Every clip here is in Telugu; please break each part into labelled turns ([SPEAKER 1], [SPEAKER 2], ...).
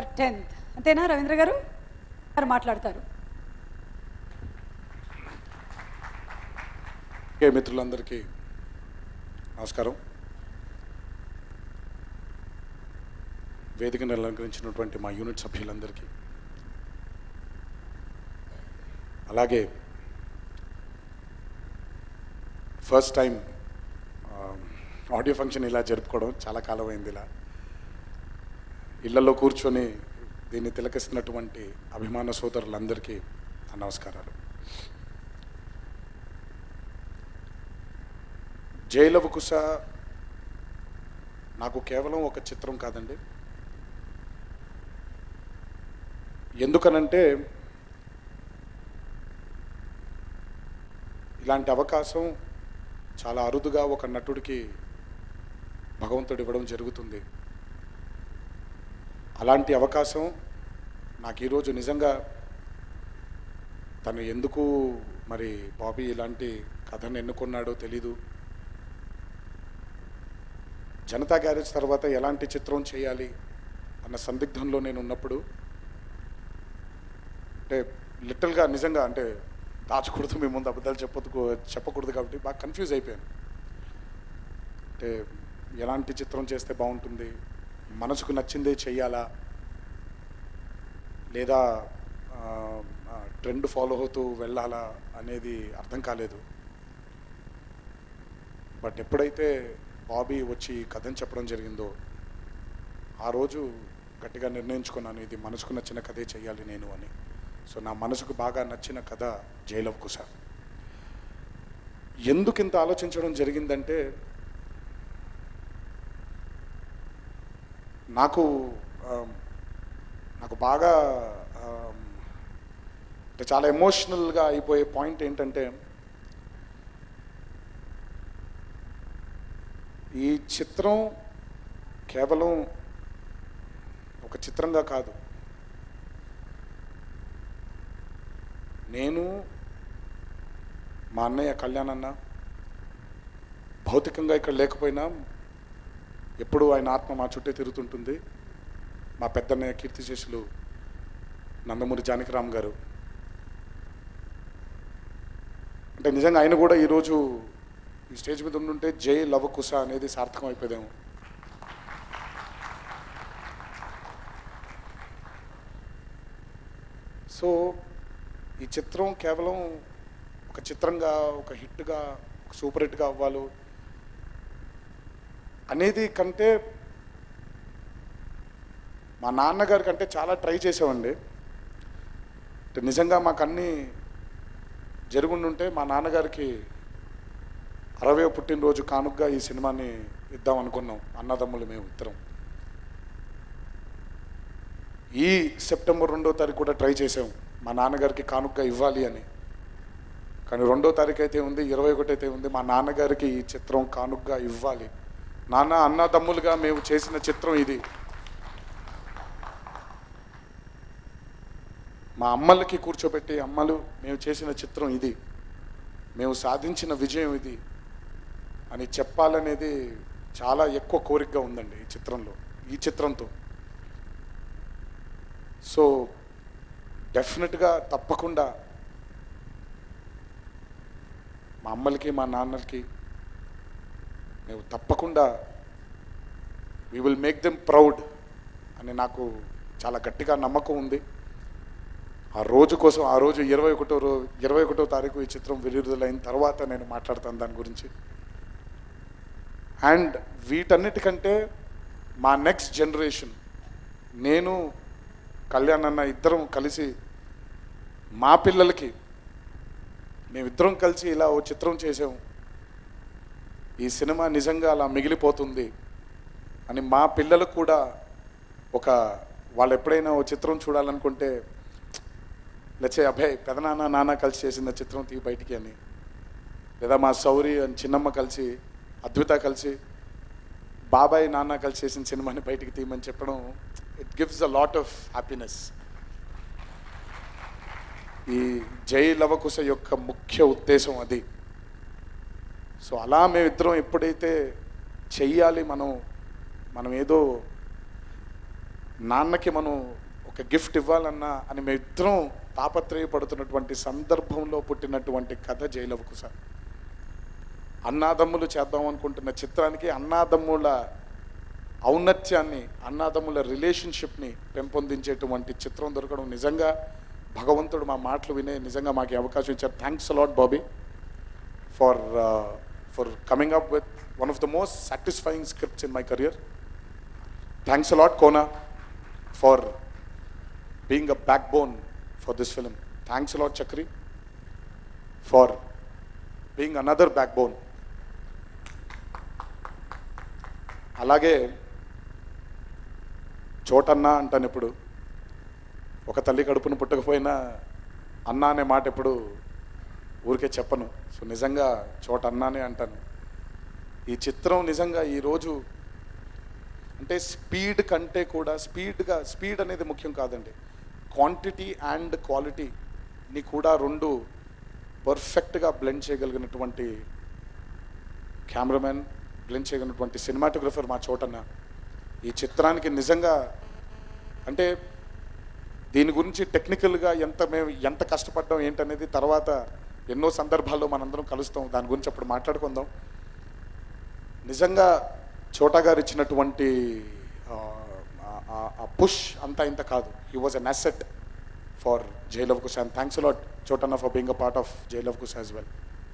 [SPEAKER 1] సెప్టెంబర్ టెన్త్ అంతేనా రవీంద్ర గారు గారు మాట్లాడతారు
[SPEAKER 2] ఓకే మిత్రులందరికీ నమస్కారం వేదికను అలంకరించినటువంటి మా యూనిట్ సభ్యులందరికీ అలాగే ఫస్ట్ టైం ఆడియో ఫంక్షన్ ఇలా జరుపుకోవడం చాలా కాలం అయింది ఇలా ఇళ్లలో కూర్చొని దీన్ని తిలకిస్తున్నటువంటి అభిమాన సోదరులందరికీ నా నమస్కారాలు జైలవ కుశ నాకు కేవలం ఒక చిత్రం కాదండి ఎందుకనంటే ఇలాంటి అవకాశం చాలా అరుదుగా ఒక నటుడికి భగవంతుడు ఇవ్వడం జరుగుతుంది అలాంటి అవకాశం నాకు ఈరోజు నిజంగా తను ఎందుకు మరి బాబీ ఇలాంటి కథను ఎన్నుకున్నాడో తెలీదు జనతా గ్యారేజ్ తర్వాత ఎలాంటి చిత్రం చేయాలి అన్న సందిగ్ధంలో నేను ఉన్నప్పుడు అంటే లిటిల్గా నిజంగా అంటే దాచకూడదు మీ ముందు అబద్ధాలు చెప్పదు చెప్పకూడదు కాబట్టి బాగా కన్ఫ్యూజ్ అయిపోయాను అంటే ఎలాంటి చిత్రం చేస్తే బాగుంటుంది మనసుకు నచ్చిందే చెయ్యాలా లేదా ట్రెండ్ ఫాలో అవుతూ వెళ్ళాలా అనేది అర్థం కాలేదు బట్ ఎప్పుడైతే బాబీ వచ్చి కథను చెప్పడం జరిగిందో ఆ రోజు గట్టిగా నిర్ణయించుకున్నాను ఇది మనసుకు నచ్చిన కథే చెయ్యాలి నేను అని సో నా మనసుకు బాగా నచ్చిన కథ జైలవ్ కుశ ఎందుకు ఇంత ఆలోచించడం జరిగిందంటే నాకు ఆ, నాకు బాగా ఆ, అంటే చాలా ఎమోషనల్గా అయిపోయే పాయింట్ ఏంటంటే ఈ చిత్రం కేవలం ఒక చిత్రంగా కాదు నేను మా అన్నయ్య కళ్యాణ్ అన్న భౌతికంగా ఇక్కడ లేకపోయినా ఎప్పుడూ ఆయన ఆత్మ మా చుట్టే తిరుగుతుంటుంది మా పెద్దన్నయ్య కీర్తిశేషులు నందమూరి జానకిరామ్ గారు అంటే నిజంగా ఆయన కూడా ఈరోజు ఈ స్టేజ్ మీద ఉండుంటే జై లవకుశ అనేది సార్థకం అయిపోయేదేమో సో ఈ చిత్రం కేవలం ఒక చిత్రంగా ఒక హిట్గా ఒక సూపర్ హిట్గా అవ్వాలి అనేది కంటే మా నాన్నగారి కంటే చాలా ట్రై చేసామండి అంటే నిజంగా మాకు అన్నీ జరుగుండుంటే మా నాన్నగారికి అరవై పుట్టినరోజు కానుకగా ఈ సినిమాని ఇద్దాం అనుకున్నాం అన్నదమ్ములు మేము ఇద్దరం ఈ సెప్టెంబర్ రెండో తారీఖు కూడా ట్రై చేసాం మా నాన్నగారికి కానుకగా ఇవ్వాలి అని కానీ రెండో తారీఖు అయితే ఉంది ఇరవై ఒకటి అయితే ఉంది మా నాన్నగారికి ఈ చిత్రం కానుకగా ఇవ్వాలి నాన్న అన్నదమ్ములుగా మేము చేసిన చిత్రం ఇది మా అమ్మలకి కూర్చోబెట్టి అమ్మలు మేము చేసిన చిత్రం ఇది మేము సాధించిన విజయం ఇది అని చెప్పాలనేది చాలా ఎక్కువ కోరికగా ఉందండి ఈ చిత్రంలో ఈ చిత్రంతో సో డెఫినెట్గా తప్పకుండా మా అమ్మలకి మా నాన్నలకి మేము తప్పకుండా we will make them proud అని నాకు చాలా గట్టిగా నమ్మకం ఉంది ఆ రోజు కోసం ఆ రోజు ఇరవై ఒకటో రో ఇరవై ఒకటో తారీఖు ఈ చిత్రం విడుదలైన తర్వాత నేను మాట్లాడతాను దాని గురించి అండ్ వీటన్నిటికంటే మా నెక్స్ట్ జనరేషన్ నేను కళ్యాణ్ అన్న ఇద్దరం కలిసి మా పిల్లలకి మేమిద్దరం కలిసి ఇలా ఓ చిత్రం చేసాము ఈ సినిమా నిజంగా అలా మిగిలిపోతుంది అని మా పిల్లలకు కూడా ఒక వాళ్ళు ఎప్పుడైనా ఓ చిత్రం చూడాలనుకుంటే లేచే అభయ్ పెదనాన్న నాన్న కలిసి చేసిన చిత్రం తీ బయటికి అని లేదా మా సౌరి అని చిన్నమ్మ కలిసి అద్భుత కలిసి బాబాయ్ నాన్న కలిసి చేసిన సినిమాని బయటికి తీయమని చెప్పడం it gives a lot of happiness ఈ జై లవకుశ యొక్క ముఖ్య ఉద్దేశం అది సో అలా మేమిద్దరం ఎప్పుడైతే చెయ్యాలి మనం మనం ఏదో నాన్నకి మనం ఒక గిఫ్ట్ ఇవ్వాలన్నా అని మేమిద్దరం తాపత్రయపడుతున్నటువంటి సందర్భంలో పుట్టినటువంటి కథ జైలవకు సార్ అన్నాదమ్ములు చేద్దాం అనుకుంటున్న చిత్రానికి అన్నాదమ్ముల ఔన్నత్యాన్ని అన్నాదమ్ముల రిలేషన్షిప్ని పెంపొందించేటువంటి చిత్రం దొరకడం నిజంగా భగవంతుడు మా మాటలు వినే నిజంగా మాకు ఈ అవకాశం ఇచ్చారు thanks a lot Bobby for for coming up with one of the most satisfying scripts in my career thanks a lot Kona for being a backbone for this film thanks a lot Chakri for being another backbone అలాగే చోటన్నా అంటాను ఇప్పుడు ఒక తల్లి కడుపును పుట్టకపోయినా అన్న అనే మాట ఎప్పుడు ఊరికే చెప్పను సో నిజంగా చోట అన్నానే అంటాను ఈ చిత్రం నిజంగా ఈరోజు అంటే స్పీడ్ కంటే కూడా స్పీడ్గా స్పీడ్ అనేది ముఖ్యం కాదండి క్వాంటిటీ అండ్ క్వాలిటీని కూడా రెండు పర్ఫెక్ట్గా బ్లెండ్ చేయగలిగినటువంటి కెమెరామెన్ బ్లెండ్ చేయగలిగినటువంటి సినిమాటోగ్రఫర్ మా చోటన్న ఈ చిత్రానికి నిజంగా అంటే దీని గురించి టెక్నికల్గా ఎంత మేము ఎంత కష్టపడ్డాం ఏంటనేది తర్వాత ఎన్నో సందర్భాల్లో మనందరం కలుస్తాం దాని గురించి అప్పుడు మాట్లాడుకుందాం నిజంగా చోటా గారు ఇచ్చినటువంటి ఆ పుష్ అంతా ఇంత కాదు he was an asset for Jai Lava Kusa and thanks a lot Chotanna for being a part of Jai Lava Kusa as well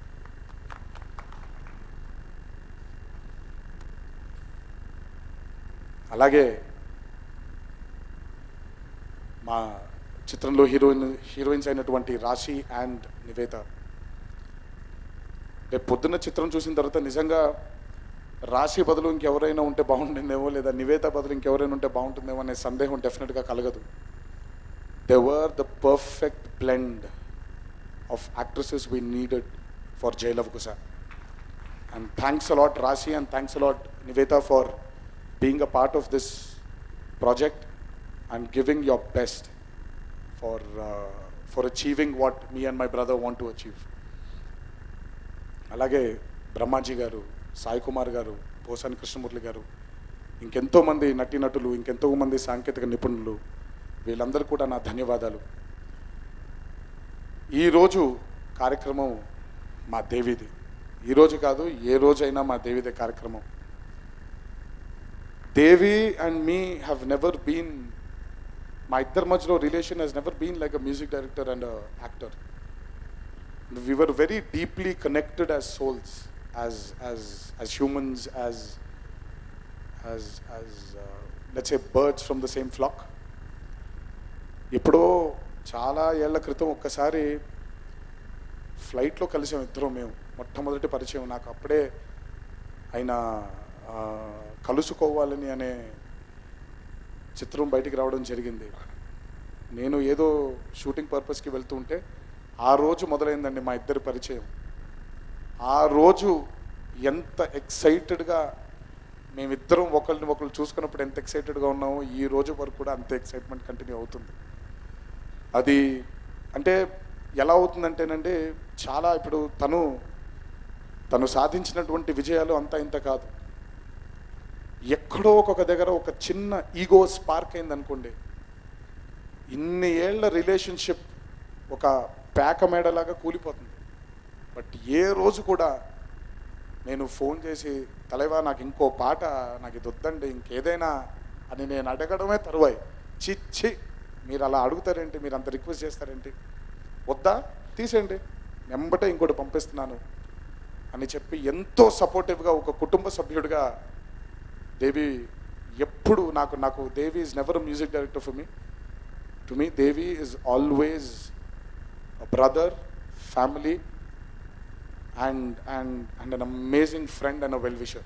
[SPEAKER 2] అలాగే మా చిత్రంలో హీరోయిన్ హీరోయిన్స్ అయినటువంటి రాశి అండ్ నివేత రేపు పొద్దున్న చిత్రం చూసిన తర్వాత నిజంగా రాశి బదులు ఇంకెవరైనా ఉంటే బాగుంటుందేమో లేదా నివేత బదులు ఇంకెవరైనా ఉంటే బాగుంటుందేమో అనే సందేహం డెఫినెట్గా కలగదు they were the perfect blend of actresses we needed for Jai Lava Kusa and thanks a lot Raashi and thanks a lot Nivetha for being a part of this project and giving your best for uh, for achieving what me and my brother want to achieve. అలాగే బ్రహ్మాజీ గారు సాయి కుమార్ గారు పోసాని కృష్ణమూర్తి గారు ఇంకెంతో మంది నటీనటులు ఇంకెంతో మంది సాంకేతిక నిపుణులు వీళ్ళందరూ కూడా నా ధన్యవాదాలు ఈరోజు కార్యక్రమం మా దేవిది ఈరోజు కాదు ఏ రోజైనా మా దేవిదే కార్యక్రమం Devi and me have never been మా ఇద్దరి మధ్యలో relation he's never been like a music director and actor we were very deeply connected as souls as as as humans as as as uh, let's say birds from the same flock ఎప్పుడో చాలా ఏళ్ల క్రితం ఒక్కసారి ఫ్లైట్లో కలిసాం ఇద్దరం మేము మొట్టమొదటి పరిచయం నాకు అప్పుడే ఆయన ఆ, కలుసుకోవాలని అనే చిత్రం బయటికి రావడం జరిగింది నేను ఏదో షూటింగ్ పర్పస్కి వెళ్తూ ఉంటే ఆ రోజు మొదలైందండి మా ఇద్దరి పరిచయం ఆ రోజు ఎంత ఎక్సైటెడ్గా మేమిద్దరం ఒకరిని ఒకరు చూసుకున్నప్పుడు ఎంత ఎక్సైటెడ్గా ఉన్నామో ఈ రోజు వరకు కూడా అంతే ఎక్సైట్మెంట్ కంటిన్యూ అవుతుంది అది అంటే ఎలా అవుతుందంటేనండి చాలా ఇప్పుడు తను తను సాధించినటువంటి విజయాలు అంతా ఇంత కాదు ఎక్కడో ఒక్కొక్క దగ్గర ఒక చిన్న ఈగో స్పార్క్ అయింది అనుకోండి ఇన్ని ఏళ్ల రిలేషన్షిప్ ఒక పేక మేడలాగా కూలిపోతుంది బట్ ఏ రోజు కూడా నేను ఫోన్ చేసి తలైవా నాకు ఇంకో పాట నాకు ఇది వద్దండి ఇంకేదైనా అని నేను అడగడమే తరువాయి చిచ్చి మీరు అలా అడుగుతారేంటి మీరు అంత రిక్వెస్ట్ చేస్తారేంటి వద్దా తీసేయండి వెంబటే ఇంకోటి పంపిస్తున్నాను అని చెప్పి ఎంతో సపోర్టివ్గా ఒక కుటుంబ సభ్యుడిగా దేవి ఎప్పుడు నాకు నాకు Devi is never music director for me to me Devi is always brother family and and and an amazing friend and a well wisher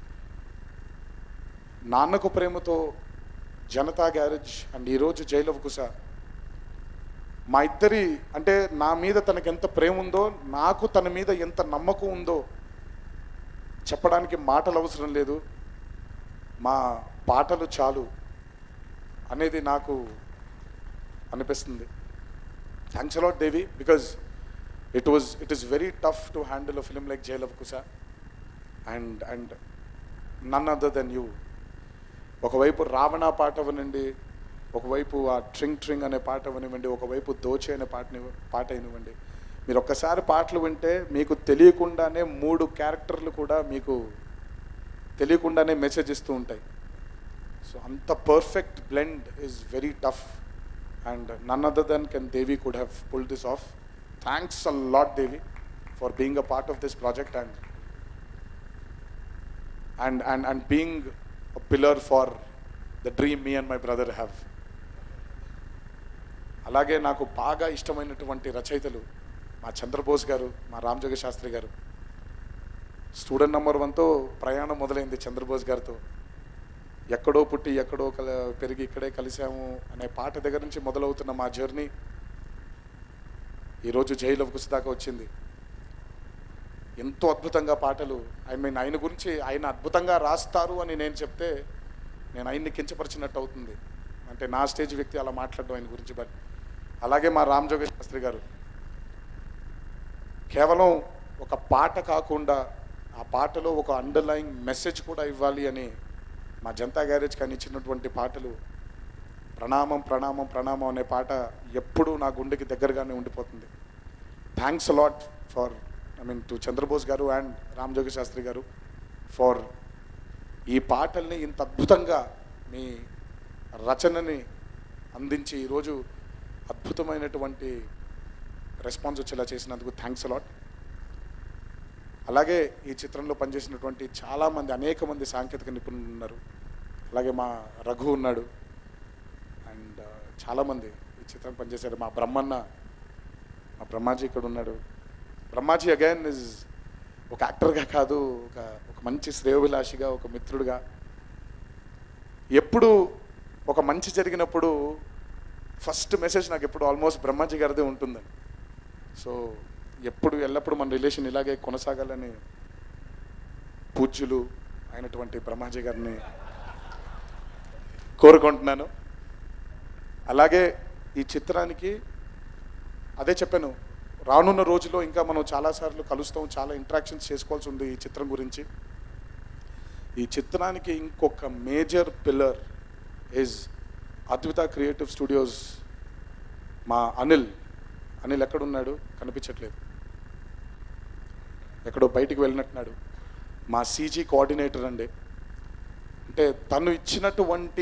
[SPEAKER 2] Nannaku Prematho Janatha Garage and ఈరోజు జైల్ ఆఫ్ కుసా మా ఇద్దరి అంటే నా మీద తనకి ఎంత ప్రేమ ఉందో నాకు తన మీద ఎంత నమ్మకం ఉందో చెప్పడానికి మాటలు అవసరం లేదు మా పాటలు చాలు అనేది నాకు అనిపిస్తుంది thanks a lot Devi because it was it is very tough to handle a film like Jai Lava Kusa and and none other than you ఒకవైపు రావణ పాట అవనండి ఒకవైపు ఆ ట్రింగ్ ట్రింగ్ అనే పాట వినివ్వండి ఒకవైపు దోచే అనే పాటని పాట వినివ్వండి మీరు ఒక్కసారి పాటలు వింటే మీకు తెలియకుండానే మూడు క్యారెక్టర్లు కూడా మీకు తెలియకుండానే మెసేజ్ ఇస్తూ ఉంటాయి సో అంత perfect blend is very tough and none other then can Devi could have pull this off thanks a lot Devi for being a part of this project and and and and being a pillar for the dream me and my brother have అలాగే నాకు బాగా ఇష్టమైనటువంటి రచయితలు మా చంద్రబోస్ గారు మా రామజోగ శాస్త్రి గారు స్టూడెంట్ నెంబర్ వన్తో ప్రయాణం మొదలైంది చంద్రబోస్ గారితో ఎక్కడో పుట్టి ఎక్కడో కల పెరిగి ఇక్కడే కలిసాము అనే పాట దగ్గర నుంచి మొదలవుతున్న మా జర్నీ ఈరోజు జైలు కుసి దాకా వచ్చింది ఎంతో అద్భుతంగా పాటలు ఐ మీన్ ఆయన గురించి ఆయన అద్భుతంగా రాస్తారు అని నేను చెప్తే నేను ఆయన్ని కించపరిచినట్టు అవుతుంది అంటే నా స్టేజ్ వ్యక్తి అలా మాట్లాడడం ఆయన గురించి బట్ అలాగే మా రామజోగ శాస్త్రి గారు కేవలం ఒక పాట కాకుండా ఆ పాటలో ఒక అండర్లయింగ్ మెసేజ్ కూడా ఇవ్వాలి అని మా జనతా గ్యారేజ్ కానీ ఇచ్చినటువంటి పాటలు ప్రణామం ప్రణామం ప్రణామం అనే పాట ఎప్పుడూ నా గుండెకి దగ్గరగానే ఉండిపోతుంది thanks a lot for I mean to Chandrabose garu and Ramajogi Sastry గారు ఫర్ ఈ పాటల్ని ఇంత అద్భుతంగా మీ రచనని అందించి ఈరోజు అద్భుతమైనటువంటి రెస్పాన్స్ వచ్చేలా చేసినందుకు థ్యాంక్స్ అలాట్ అలాగే ఈ చిత్రంలో పనిచేసినటువంటి చాలామంది అనేక మంది సాంకేతిక నిపుణులు ఉన్నారు అలాగే మా రఘు ఉన్నాడు అండ్ చాలామంది ఈ చిత్రం పనిచేశారు మా బ్రహ్మన్న మా బ్రహ్మాజీ ఇక్కడ ఉన్నాడు బ్రహ్మాజీ అగైన్ ఇస్ ఒక యాక్టర్గా కాదు ఒక ఒక మంచి శ్రేయోభిలాషిగా ఒక మిత్రుడిగా ఎప్పుడు ఒక మంచి జరిగినప్పుడు ఫస్ట్ మెసేజ్ నాకు ఎప్పుడు ఆల్మోస్ట్ బ్రహ్మాజీ గారిదే ఉంటుందండి సో ఎప్పుడు ఎల్లప్పుడూ మన రిలేషన్ ఇలాగే కొనసాగాలని పూజ్యులు అయినటువంటి బ్రహ్మాజీ గారిని కోరుకుంటున్నాను అలాగే ఈ చిత్రానికి అదే చెప్పాను రానున్న రోజుల్లో ఇంకా మనం చాలాసార్లు కలుస్తాం చాలా ఇంట్రాక్షన్స్ చేసుకోవాల్సి ఉంది ఈ చిత్రం గురించి ఈ చిత్రానికి ఇంకొక major pillar is Adbhuta creative studios మా అనిల్ అనిల్ ఎక్కడున్నాడు కనిపించట్లేదు ఎక్కడో బయటికి వెళ్ళినట్టున్నాడు మా సీజీ కోఆర్డినేటర్ అండి అంటే తను ఇచ్చినటువంటి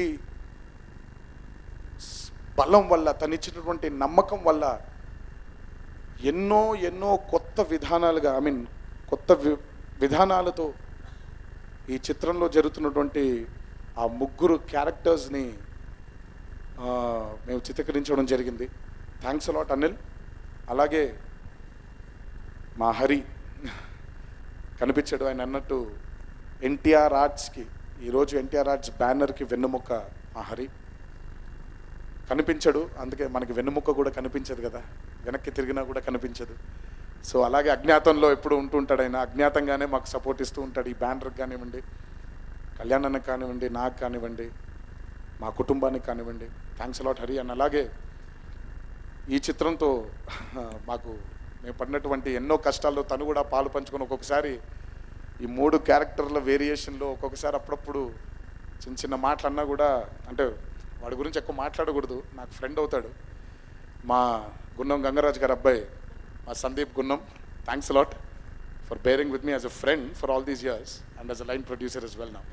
[SPEAKER 2] స్- బలం వల్ల తను ఇచ్చినటువంటి నమ్మకం వల్ల ఎన్నో ఎన్నో కొత్త విధానాలుగా ఐ మీన్ కొత్త వి- విధానాలతో ఈ చిత్రంలో జరుగుతున్నటువంటి ఆ ముగ్గురు క్యారెక్టర్స్ని ఆ, మేము చిత్రీకరించడం జరిగింది థ్యాంక్స్ అలాట్ అనిల్ అలాగే మా హరి కనిపించాడు ఆయన అన్నట్టు ఎన్టీఆర్ ఆర్ట్స్కి ఈరోజు ఎన్టీఆర్ ఆర్ట్స్ బ్యానర్కి వెన్నుముక్క మా హరి కనిపించడు అందుకే మనకి వెన్నుముక్క కూడా కనిపించదు కదా వెనక్కి తిరిగినా కూడా కనిపించదు సో అలాగే అజ్ఞాతంలో ఎప్పుడు ఉంటుంటాడు ఆయన అజ్ఞాతంగానే మాకు సపోర్ట్ ఇస్తూ ఉంటాడు ఈ బ్యానర్కి కానివ్వండి కళ్యాణానికి కానివ్వండి నాకు కానివ్వండి మా కుటుంబానికి కానివ్వండి థ్యాంక్స్ అలాట్ హరి అండ్ అలాగే ఈ చిత్రంతో మాకు మేము పడినటువంటి ఎన్నో కష్టాల్లో తను కూడా పాలు పంచుకొని ఒక్కొక్కసారి ఈ మూడు క్యారెక్టర్ల వేరియేషన్లో ఒక్కొక్కసారి అప్పుడప్పుడు చిన్న చిన్న మాటలు అన్నా కూడా అంటే వాడి గురించి ఎక్కువ మాట్లాడకూడదు నాకు ఫ్రెండ్ అవుతాడు మా గున్నం గంగరాజు గారి అబ్బాయి మా Sandeep Gunnam thanks a lot for bearing with me as a friend for all these years and as a line producer as well నా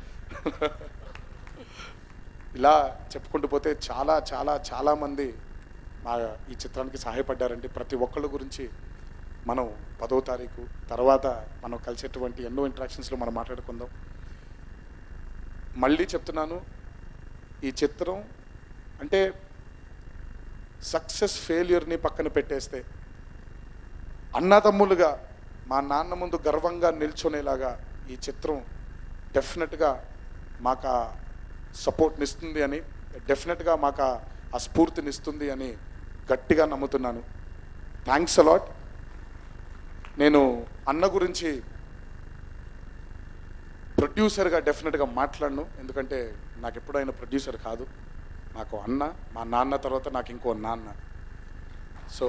[SPEAKER 2] ఇలా చెప్పుకుంటూ పోతే చాలా చాలా చాలా మంది మా ఈ చిత్రానికి సహాయపడ్డారండి ప్రతి ఒక్కళ్ళ గురించి మనం పదో తారీఖు తర్వాత మనం కలిసేటువంటి ఎన్నో ఇంట్రాక్షన్స్లో మనం మాట్లాడుకుందాం మళ్ళీ చెప్తున్నాను ఈ చిత్రం అంటే సక్సెస్ ఫెయిల్యూర్ని పక్కన పెట్టేస్తే అన్నదమ్ములుగా మా నాన్న ముందు గర్వంగా నిల్చునేలాగా ఈ చిత్రం డెఫినెట్గా మాకు ఆ సపోర్ట్ని ఇస్తుంది అని డెఫినెట్గా మాకు ఆ- ఆ స్ఫూర్తిని ఇస్తుంది అని గట్టిగా నమ్ముతున్నాను థ్యాంక్స్ అలాట్ నేను అన్న గురించి ప్రొడ్యూసర్గా డెఫినెట్గా మాట్లాడను ఎందుకంటే నాకు ఎప్పుడు ఆయన ప్రొడ్యూసర్ కాదు నాకు అన్న మా నాన్న తర్వాత నాకు ఇంకో నాన్న సో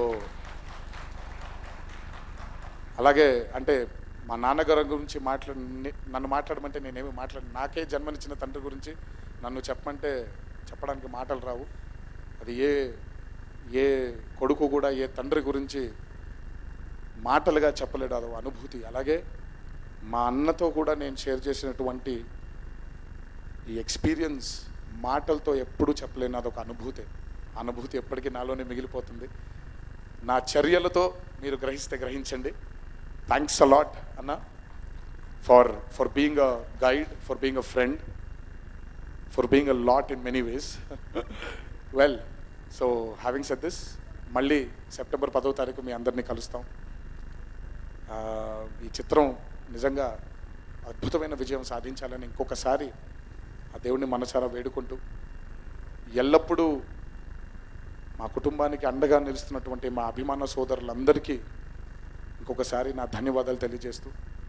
[SPEAKER 2] అలాగే అంటే మా నాన్నగారి గురించి మాట్లాడి నన్ను మాట్లాడమంటే నేనేమి మాట్లాడి నాకే జన్మనిచ్చిన తండ్రి గురించి నన్ను చెప్పమంటే చెప్పడానికి మాటలు రావు అది ఏ ఏ కొడుకు కూడా ఏ తండ్రి గురించి మాటలుగా చెప్పలేడు అదో అనుభూతి అలాగే మా అన్నతో కూడా నేను షేర్ చేసినటువంటి ఈ ఎక్స్పీరియన్స్ మాటలతో ఎప్పుడూ చెప్పలేను అదొక అనుభూతి ఆ అనుభూతి ఎప్పటికీ నాలోనే మిగిలిపోతుంది నా చర్యలతో మీరు గ్రహిస్తే గ్రహించండి థ్యాంక్స్ అలాట్ అన్న for for being a guide for being a friend for being a lot in many ways well so having set this మళ్ళీ సెప్టెంబర్ పదో తారీఖు మీ అందరినీ కలుస్తాం ఆ, ఈ చిత్రం నిజంగా అద్భుతమైన విజయం సాధించాలని ఇంకొకసారి ఆ దేవుణ్ణి మనసారా వేడుకుంటూ ఎల్లప్పుడూ మా కుటుంబానికి అండగా నిలుస్తున్నటువంటి మా అభిమాన సోదరులందరికీ ఇంకొకసారి నా ధన్యవాదాలు తెలియజేస్తూ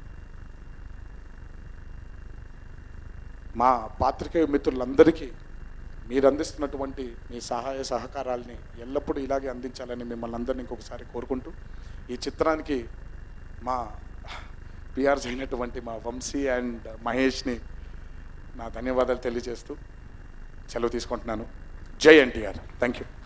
[SPEAKER 2] మా పాత్రికేయ మిత్రులందరికీ మీరు అందిస్తున్నటువంటి మీ సహాయ సహకారాల్ని ఎల్లప్పుడూ ఇలాగే అందించాలని మిమ్మల్ని అందరినీ ఇంకొకసారి కోరుకుంటూ ఈ చిత్రానికి మా పిఆర్స్ అయినటువంటి మా వంశీ అండ్ మహేష్ని నా ధన్యవాదాలు తెలియజేస్తూ సెలవు తీసుకుంటున్నాను జై ఎన్టీఆర్ థ్యాంక్ యూ